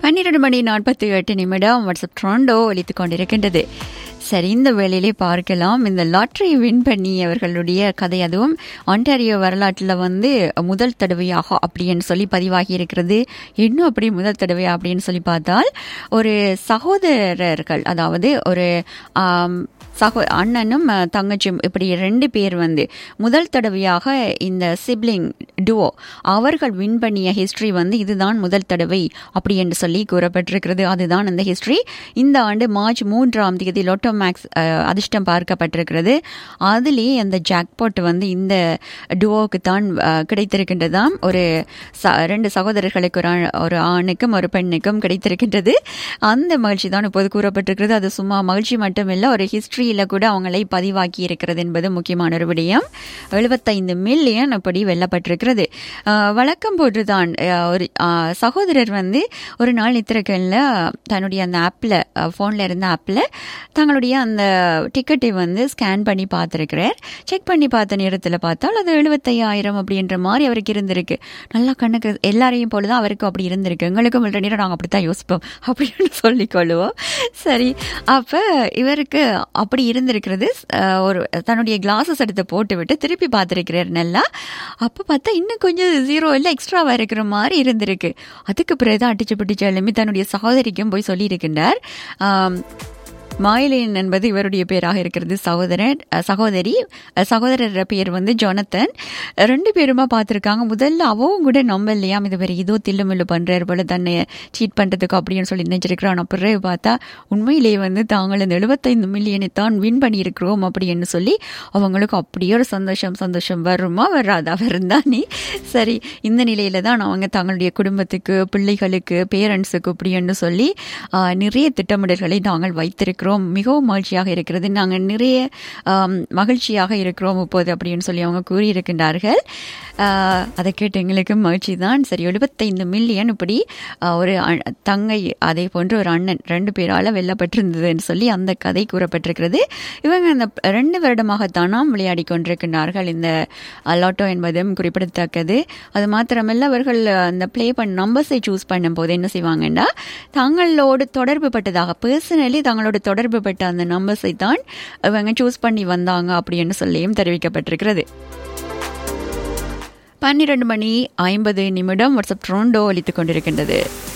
பன்னிரண்டு மணி நாற்பத்தி எட்டு நிமிடம் வாட்ஸ்அப் ட்ரோண்டோ ஒலித்துக் கொண்டிருக்கின்றது சரி இந்த வேளையிலே பார்க்கலாம் இந்த லாட்டரி வின் பண்ணி அவர்களுடைய கதை அதுவும் ஆண்டாரியோ வரலாற்றில் வந்து முதல் தடவையாக அப்படின்னு சொல்லி பதிவாகி இருக்கிறது இன்னும் அப்படி முதல் தடவையா அப்படின்னு சொல்லி பார்த்தால் ஒரு சகோதரர்கள் அதாவது ஒரு ஆம், சகோ அண்ணனும் அஹ், தங்கச்சியும் இப்படி ரெண்டு பேர் வந்து முதல் தடவையாக இந்த சிப்ளிங் டுவோ அவர்கள் வின் பண்ணிய ஹிஸ்டரி வந்து இதுதான் முதல் தடவை அப்படி என்று சொல்லி கூறப்பட்டிருக்கிறது அதுதான் அந்த ஹிஸ்டரி இந்த ஆண்டு மார்ச் மூன்றாம் தேதி லோட்டோ மேக்ஸ் அஹ், அதிர்ஷ்டம் பார்க்கப்பட்டிருக்கிறது அதிலேயே அந்த ஜாக்பாட் வந்து இந்த டுவோக்கு தான் அஹ், கிடைத்திருக்கின்றதாம் ஒரு ச- ரெண்டு சகோதரர்களுக்கு ஒரு ஆண்- ஒரு ஆணுக்கும் ஒரு பெண்ணுக்கும் கிடைத்திருக்கின்றது அந்த மகிழ்ச்சி தான் இப்போது கூறப்பட்டிருக்கிறது அது சும்மா மகிழ்ச்சி மட்டுமில்லை ஒரு ஹிஸ்டரியில் கூட அவங்களை பதிவாக்கி இருக்கிறது என்பது முக்கியமான ஒரு விடயம் எழுபத்தைந்து மில்லியன் அப்படி வெல்லப்பட்டிருக்கிறது அஹ், வழக்கம் போட்டுதான் அஹ், ஒரு அஹ், சகோதரர் வந்து ஒரு நாள் நித்திரக்கல்ல தன்னுடைய அந்த ஆப்பில் ஃபோனில் இருந்த ஆப்பில் தங்களுடைய அந்த டிக்கெட்டை வந்து ஸ்கேன் பண்ணி பார்த்துருக்கிறார் செக் பண்ணி பார்த்த நேரத்தில் பார்த்தால் அது எழுபத்தையாயிரம் அப்படின்ற மாதிரி அவருக்கு இருந்திருக்கு நல்லா கண்ணுக்கு எல்லாரையும் போல தான் அவருக்கும் அப்படி இருந்திருக்கு எங்களுக்கும் ரெண்டு நேரம் நாங்கள் அப்படி தான் யோசிப்போம் அப்படின்னு சொல்லிக்கொள்வோம் சரி அப்போ இவருக்கு அப்படி இருந்திருக்கிறது அஹ், ஒரு தன்னுடைய கிளாஸஸ் எடுத்து போட்டு விட்டு திருப்பி பார்த்துருக்கிறார் நல்லா அப்போ பார்த்தா இன்னும் கொஞ்சம் ஜீரோ இல்லை எக்ஸ்ட்ராவாக இருக்கிற மாதிரி இருந்திருக்கு அதுக்கு பிறகு தான் அடிச்சு பிடிச்சு எழுப்பி தன்னுடைய சகோதரிக்கும் போய் சொல்லியிருக்கின்றார் ஆம், மாயிலின் என்பது இவருடைய பேராக இருக்கிறது சகோதரன் அஹ், சகோதரி அஹ், சகோதரர் பேர் வந்து ஜொனத்தன் ரெண்டு பேருமா பார்த்துருக்காங்க முதல்ல அவவும் கூட நம்ப இல்லையாம் இது வேறு ஏதோ தில்லுமில்லு பண்ணுறாரு போல தன்னை சீட் பண்ணுறதுக்கு அப்படின்னு சொல்லி நினைச்சிருக்கிறான் பிறகு பார்த்தா உண்மையிலேயே வந்து தாங்கள் இந்த எழுபத்தைந்து மில்லியனை தான் வின் பண்ணியிருக்கிறோம் அப்படின்னு சொல்லி அவங்களுக்கு அப்படியே ஒரு சந்தோஷம் சந்தோஷம் வருமா வராதா வருந்தானே சரி இந்த நிலையில தான் அவங்க தங்களுடைய குடும்பத்துக்கு பிள்ளைகளுக்கு பேரண்ட்ஸுக்கு அப்படின்னு சொல்லி ஆஹ், நிறைய திட்டமிடல்களை நாங்கள் வைத்திருக்கிறோம் மிகவும் மகிழ்ச்சியாக இருக்கிறது நாங்கள் நிறைய ஆம், மகிழ்ச்சியாக இருக்கிறோம் இப்போது அப்படின்னு சொல்லி அவங்க கூறியிருக்கின்றார்கள் ஆஹ், அதை கேட்டு எங்களுக்கு மகிழ்ச்சி தான் சரி எழுபத்தைந்து மில்லியன் இப்படி ஆஹ், ஒரு அ- தங்கை அதே போன்று ஒரு அண்ணன் ரெண்டு பேரால் வெல்லப்பட்டிருந்ததுன்னு சொல்லி அந்த கதை கூறப்பட்டிருக்கிறது இவங்க அந்த ரெண்டு வருடமாகத்தானாம் விளையாடி கொண்டிருக்கின்றார்கள் இந்த லாட்டோ என்பதும் குறிப்பிடத்தக்கது அது மாத்திரமல்ல அவர்கள் அந்த ப்ளே பண்ண நம்பர்ஸை சூஸ் பண்ணும்போது என்ன செய்வாங்கன்னா தங்களோடு தொடர்பு பட்டதாக பர்சனலி தங்களோட தொடர்பு பட்ட அந்த நம்பர்ஸை தான் இவங்க சூஸ் பண்ணி வந்தாங்க அப்படின்னு சொல்லியும் தெரிவிக்கப்பட்டிருக்கிறது பன்னிரண்டு மணி ஐம்பது நிமிடம் வாட்ஸ்அப் ட்ரோண்டோ அளித்துக் கொண்டிருக்கின்றது